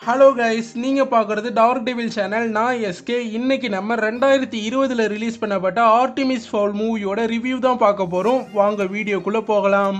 hello guys நீங்கள் பார்க்குறது dark devil channel நான் எஸ்கே இன்னைக்கு நம்ம ரெண்டாயிரத்தி இருபதில் ரிலீஸ் பண்ணப்பட்ட ஆர்டிமிஸ் ஃபால் மூவியோட ரிவ்யூ தான் பார்க்க போகிறோம் வாங்க வீடியோக்குள்ளே போகலாம்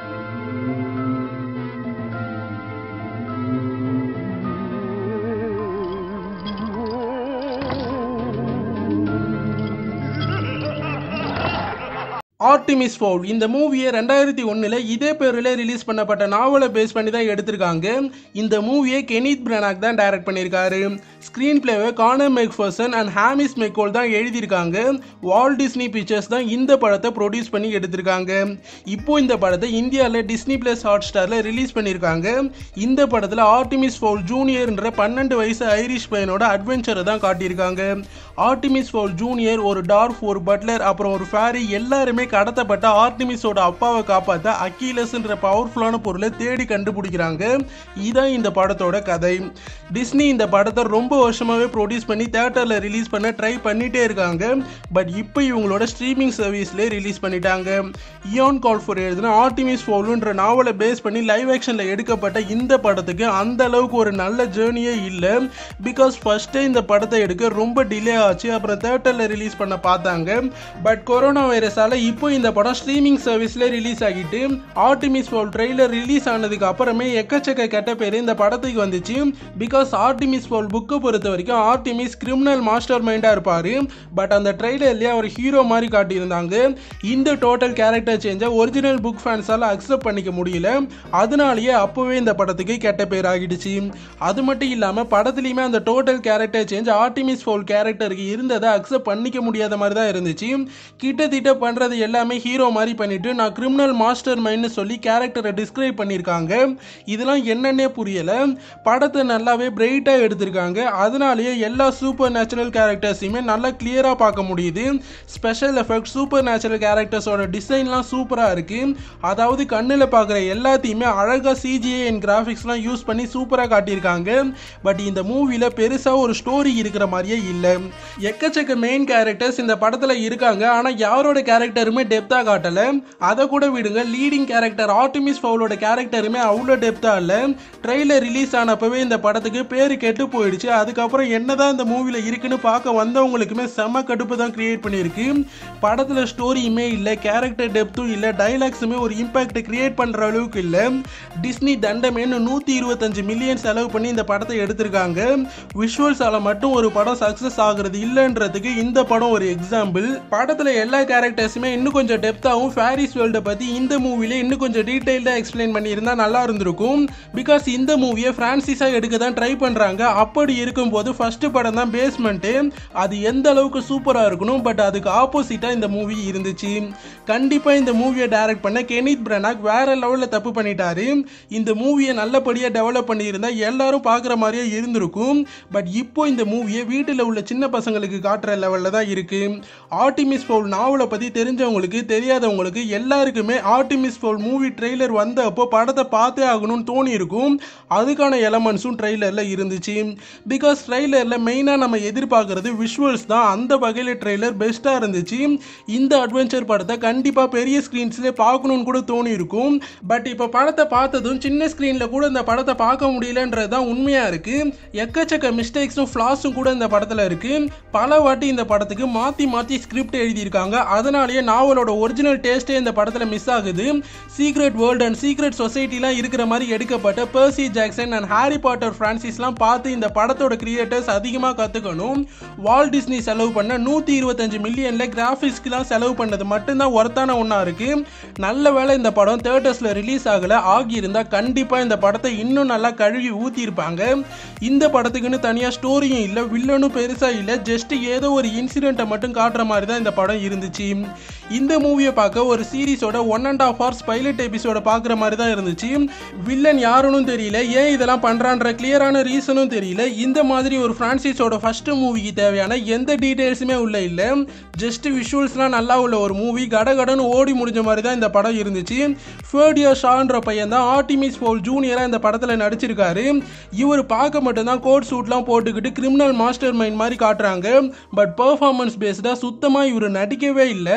ஆர்டிமிஸ் ஃபவுல் இந்த மூவியை ரெண்டாயிரத்தி ஒன்றில் இதே பேரில் ரிலீஸ் பண்ணப்பட்ட நாவலை பேஸ் பண்ணி தான் எடுத்திருக்காங்க இந்த மூவியை கெனித் பிரனாக் தான் டைரக்ட் பண்ணியிருக்காரு ஸ்க்ரீன் பிளேவை Conor McPherson and Hamish McColl தான் எழுதியிருக்காங்க வால் டிஸ்னி பிக்சர்ஸ் தான் இந்த படத்தை ப்ரொடியூஸ் பண்ணி எடுத்திருக்காங்க இப்போ இந்த படத்தை இந்தியாவில் டிஸ்னி பிளஸ் ஹாட் ஸ்டாரில் ரிலீஸ் பண்ணியிருக்காங்க இந்த படத்தில் ஆர்டிமிஸ் ஃபவுல் ஜூனியர்ன்ற பன்னெண்டு வயசு ஐரிஷ் பையனோட அட்வென்ச்சரை தான் காட்டியிருக்காங்க ஆர்டிமிஸ் ஃபவுல் ஜூனியர் ஒரு டார்ஃப் ஒரு பட்லர் அப்புறம் ஒரு ஃபேரி எல்லாருமே கடத்தப்பட்ட ஆர்டிமிஸோட அப்பாவை காப்பாற்ற அக்கீலஸ்ன்ற பவர்ஃபுல்லான பொருளை தேடி கண்டுபிடிக்கிறாங்க இதான் இந்த படத்தோட கதை டிஸ்னி இந்த படத்தை ரொம்ப வருஷமாகவே ப்ரொடியூஸ் பண்ணி தேட்டரில் ரிலீஸ் பண்ண ட்ரை பண்ணிட்டே இருக்காங்க பட் இப்போ இவங்களோட ஸ்ட்ரீமிங் சர்வீஸ்லேயே ரிலீஸ் பண்ணிட்டாங்க இயான் கால் ஃபார் எழுதின ஆர்டிமிஸ் ஃபோலுன்ற நாவலை பேஸ் பண்ணி லைவ் ஆக்ஷனில் எடுக்கப்பட்ட இந்த படத்துக்கு அந்த அளவுக்கு ஒரு நல்ல ஜேர்னியே இல்லை பிகாஸ் ஃபர்ஸ்டே இந்த படத்தை எடுக்க ரொம்ப டிலே ஆச்சு அப்புறம் தேட்டரில் ரிலீஸ் பண்ண பார்த்தாங்க பட் கொரோனா வைரஸால் இப்போ இந்த படம் ஸ்ட்ரீமிங் சர்வீஸ்ல ரிலீஸ் ஆகிட்டு ஆர்டிமிஸ் ஃபோல் ட்ரெய்லர் ரிலீஸ் ஆனதுக்கு அப்புறமே எக்கச்சக்க கெட்ட பேர் இந்த படத்துக்கு வந்துச்சு பிகாஸ் ஆர்டிமிஸ் ஃபோல் புக்கை பொறுத்த வரைக்கும் ஆர்டிமிஸ் கிரிமினல் மாஸ்டர் மைண்டாக இருப்பார் பட் அந்த ட்ரெய்லர்லேயே அவர் ஹீரோ மாதிரி காட்டியிருந்தாங்க இந்த டோட்டல் கேரக்டர் சேஞ்சை ஒரிஜினல் புக் ஃபேன்ஸால் அக்செப்ட் பண்ணிக்க முடியல அதனாலேயே அப்போவே இந்த படத்துக்கு கெட்ட பேர் ஆகிடுச்சு அது மட்டும் இல்லாமல் படத்துலையுமே அந்த total character change Artemis Fowl கேரக்டருக்கு இருந்ததை அக்செப்ட் பண்ணிக்க முடியாத மாதிரி தான் இருந்துச்சு கிட்டத்தட்ட பண்ணுறது எல்லாமே ஹீரோ மாதிரி பண்ணிட்டு நான் கிரிமினல் மாஸ்டர் மைண்ட்னு சொல்லி கேரக்டரை டிஸ்கிரைப் பண்ணியிருக்காங்க இதெல்லாம் என்னன்னே புரியல படத்தை நல்லாவே பிரைட்டாக எடுத்திருக்காங்க அதனாலேயே எல்லா சூப்பர் நேச்சுரல் கேரக்டர்ஸையுமே நல்லா கிளியராக பார்க்க முடியுது ஸ்பெஷல் எஃபெக்ட் சூப்பர் நேச்சுரல் கேரக்டர்ஸோட டிசைன்லாம் சூப்பராக இருக்கு அதாவது கண்ணில் பார்க்குற எல்லாத்தையுமே அழகாக சிஜிஐ அண்ட் கிராஃபிக்ஸ்லாம் யூஸ் பண்ணி சூப்பராக காட்டியிருக்காங்க பட் இந்த மூவியில் பெருசாக ஒரு ஸ்டோரி இருக்கிற மாதிரியே இல்லை எக்கச்சக்க மெயின் கேரக்டர்ஸ் இந்த படத்தில் இருக்காங்க ஆனால் யாரோட கேரக்டருமே டெப்த்தாக காட்டலை அதை கூட விடுங்க லீடிங் கேரக்டர் ஆர்டிமிஸ் ஃபவுலோட கேரக்டருமே அவ்வளோ டெப்த்தாக இல்லை ட்ரெய்லர் ரிலீஸ் ஆனப்பவே இந்த படத்துக்கு பேர் கெட்டு போயிடுச்சு அதுக்கப்புறம் என்னதான் இந்த மூவியில் இருக்குன்னு பார்க்க வந்தவங்களுக்குமே செம கடுப்பு தான் கிரியேட் பண்ணியிருக்கு படத்தில் ஸ்டோரியுமே இல்லை கேரக்டர் டெப்த்தும் இல்லை டைலாக்ஸுமே ஒரு இம்பாக்ட் கிரியேட் பண்ணுற அளவுக்கு இல்லை டிஸ்னி தண்டமேன்னு நூற்றி இருபத்தஞ்சு மில்லியன் செலவு பண்ணி இந்த படத்தை எடுத்திருக்காங்க விஷுவல்ஸால் மட்டும் ஒரு படம் சக்ஸஸ் ஆகுறது இல்லைன்றதுக்கு இந்த படம் ஒரு எக்ஸாம்பிள் படத்தில் எல்லா கேரக்டர்ஸுமே இன்னும் கொஞ்சம் டெப்த்தாகவும் ஃபேரிஸ் வேர்ல்டை பற்றி இந்த மூவில இன்னும் கொஞ்சம் டீட்டெயில்டாக எக்ஸ்பிளைன் பண்ணியிருந்தா நல்லா இருந்திருக்கும் பிகாஸ் இந்த மூவியை ஃப்ரான்சிஸாக எடுக்க தான் ட்ரை பண்ணுறாங்க அப்படி இருக்கும்போது ஃபர்ஸ்ட் படம் தான் பேஸ்மெண்ட்டு அது எந்த அளவுக்கு சூப்பராக இருக்கணும் பட் அதுக்கு ஆப்போசிட்டாக இந்த மூவி இருந்துச்சு கண்டிப்பாக இந்த மூவியை டைரக்ட் பண்ண கெனித் பிரனாக் வேற லெவலில் தப்பு பண்ணிட்டாரு இந்த மூவியை நல்லபடியாக டெவலப் பண்ணியிருந்தா எல்லாரும் பார்க்குற மாதிரியே இருந்திருக்கும் பட் இப்போ இந்த மூவியை வீட்டில் உள்ள சின்ன பசங்களுக்கு காட்டுற லெவலில் தான் இருக்கு ஆர்டிமிஸ் ஃபவுல் நாவலை பற்றி தெரிஞ்சவங்களுக்கு தெரியாதவங்களுக்கு எல்லாருக்குமே ஆர்டிமிஸ் ஃபவுல் மூவி ட்ரெய்லர் வந்தப்போ படத்தை பார்த்தே ஆகணும்னு தோணி இருக்கும் அதுக்கான எலமெண்ட்ஸும் ட்ரெய்லரில் இருந்துச்சு பிகாஸ் ட்ரெய்லரில் மெயினாக நம்ம எதிர்பார்க்கறது விஷுவல்ஸ் தான் அந்த வகையில் ட்ரெய்லர் பெஸ்ட்டாக இருந்துச்சு இந்த அட்வென்ச்சர் படத்தை கண்டிப்பாக பெரிய ஸ்க்ரீன்ஸ்லேயே பார்க்கணும்னு கூட தோணி இருக்கும் பட் இப்போ படத்தை பார்த்ததும் சின்ன ஸ்க்ரீனில் கூட இந்த படத்தை பார்க்க முடியலன்றது தான் உண்மையாக இருக்குது எக்கச்சக்க மிஸ்டேக்ஸும் ஃப்ளாஸும் கூட இந்த படத்தில் இருக்குது பல வாட்டி இந்த படத்துக்கு மாற்றி மாற்றி ஸ்கிரிப்ட் எழுதியிருக்காங்க அதனாலேயே நாவலோட ஒரிஜினல் டேஸ்ட்டே இந்த படத்தில் மிஸ் ஆகுது சீக்ரெட் வேர்ல்டு அண்ட் சீக்ரெட் சொசைட்டிலாம் இருக்கிற மாதிரி எடுக்கப்பட்ட Percy Jackson and Harry Potter ஃப்ரான்சிஸ்லாம் பார்த்து இந்த படத்தோட கிரியேட்டர்ஸ் அதிகமாக கற்றுக்கணும் வால் டிஸ்னி செலவு பண்ண நூற்றி இருபத்தஞ்சு மில்லியனில் கிராஃபிக்ஸ்க்குலாம் செலவு பண்ணது மட்டும்தான் ஒர்த்தான ஒன்றா இருக்குது நல்ல வேளை இந்த படம் தேட்டர்ஸில் ரிலீஸ் ஆகலை ஆகியிருந்தால் கண்டிப்பாக இந்த படத்தை இன்னும் நல்லா கழுவி ஊற்றிருப்பாங்க இந்த படத்துக்குன்னு தனியாக ஸ்டோரியும் இல்லை வில்லனும் பெருசாக இல்லை ஜஸ்ட் ஏதோ ஒரு இன்சிடெண்ட்டை மட்டும் காட்டுற மாதிரி தான் இந்த படம் இருந்துச்சு இந்த மூவியை பார்க்க ஒரு சீரிஸோட one and half hours pilot episode பார்க்குற மாதிரி தான் இருந்துச்சு வில்லன் யாருன்னு தெரியல ஏன் இதெல்லாம் பண்ணுறான்ற கிளியரான ரீசனும் தெரியல இந்த மாதிரி ஒரு ஃப்ரான்சிஸோட ஃபர்ஸ்ட் மூவிக்கு தேவையான எந்த டீட்டெயில்ஸுமே உள்ள இல்லை ஜஸ்ட் விஷுவல்ஸ்லாம் நல்லா உள்ள ஒரு மூவி கடகடன்னு ஓடி முடிஞ்ச மாதிரி தான் இந்த படம் இருந்துச்சு ஃபேர்டியா ஷான்ற பையன் தான் ஆர்டிமிஸ் போல் ஜூனியராக இந்த படத்தில் நடிச்சிருக்காரு இவர் பார்க்க மட்டும்தான் கோட் சூட்லாம் போட்டுக்கிட்டு கிரிமினல் மாஸ்டர் மைண்ட் மாதிரி காட்டுறாங்க பட் பெர்ஃபார்மன்ஸ் பேஸ்டாக சுத்தமாக இவர் நடிக்கவே இல்லை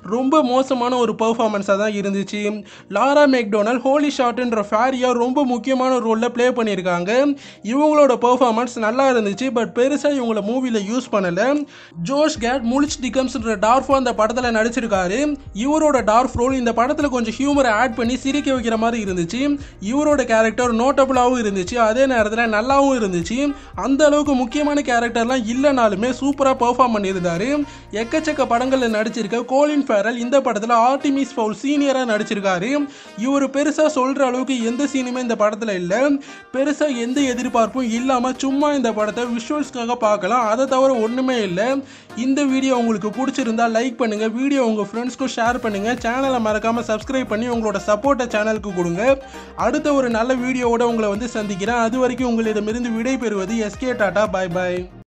ரொம்ப மோசமான ஒரு பெர்ஃபார்மன்ஸாக தான் இருந்துச்சு லாரா மெக்டோனல் ஹோலி ஷாட்ன்ற ஃபேரியா ரொம்ப முக்கியமான ரோலில் ப்ளே பண்ணியிருக்காங்க இவங்களோட பெர்ஃபார்மன்ஸ் நல்லா இருந்துச்சு பட் பெருசாக இவங்கள மூவியில் யூஸ் பண்ணலை ஜோஷ் கேட் முலிச் டிகம்ஸ்ன்ற டார்ஃபோ அந்த படத்தில் நடிச்சிருக்காரு இவரோட டார்ஃப் ரோல் இந்த படத்தில் கொஞ்சம் ஹியூமரை ஆட் பண்ணி சிரிக்க வைக்கிற மாதிரி இருந்துச்சு இவரோட கேரக்டர் நோட்டபுளாகவும் இருந்துச்சு அதே நேரத்தில் நல்லாவும் இருந்துச்சு அந்த அளவுக்கு முக்கியமான கேரக்டர்லாம் இல்லைனாலுமே சூப்பராக பெர்ஃபார்ம் பண்ணியிருந்தாரு எக்கச்சக்க படங்களில் நடிச்சிருக்க கோலின் ஃபேரல் இந்த படத்தில் ஆர்டிமிஸ் ஃபவுல் சீனியராக நடிச்சிருக்காரு இவர் பெருசாக சொல்கிற அளவுக்கு எந்த சீனுமே இந்த படத்தில் இல்லை பெருசாக எந்த எதிர்பார்ப்பும் இல்லாமல் சும்மா இந்த படத்தை விஷுவல்ஸ்க்காக பார்க்கலாம் அதை தவிர ஒன்றுமே இல்லை இந்த வீடியோ உங்களுக்கு பிடிச்சிருந்தா லைக் பண்ணுங்கள் வீடியோ உங்கள் ஃப்ரெண்ட்ஸ்க்கும் ஷேர் பண்ணுங்கள் சேனலை மறக்காமல் சப்ஸ்கிரைப் பண்ணி உங்களோட சப்போர்ட்டை சேனலுக்கு கொடுங்க அடுத்த ஒரு நல்ல வீடியோவோட உங்களை வந்து சந்திக்கிறேன் அது வரைக்கும் உங்களிடமிருந்து விடை பெறுவது எஸ்கே டாட்டா பாய் பாய்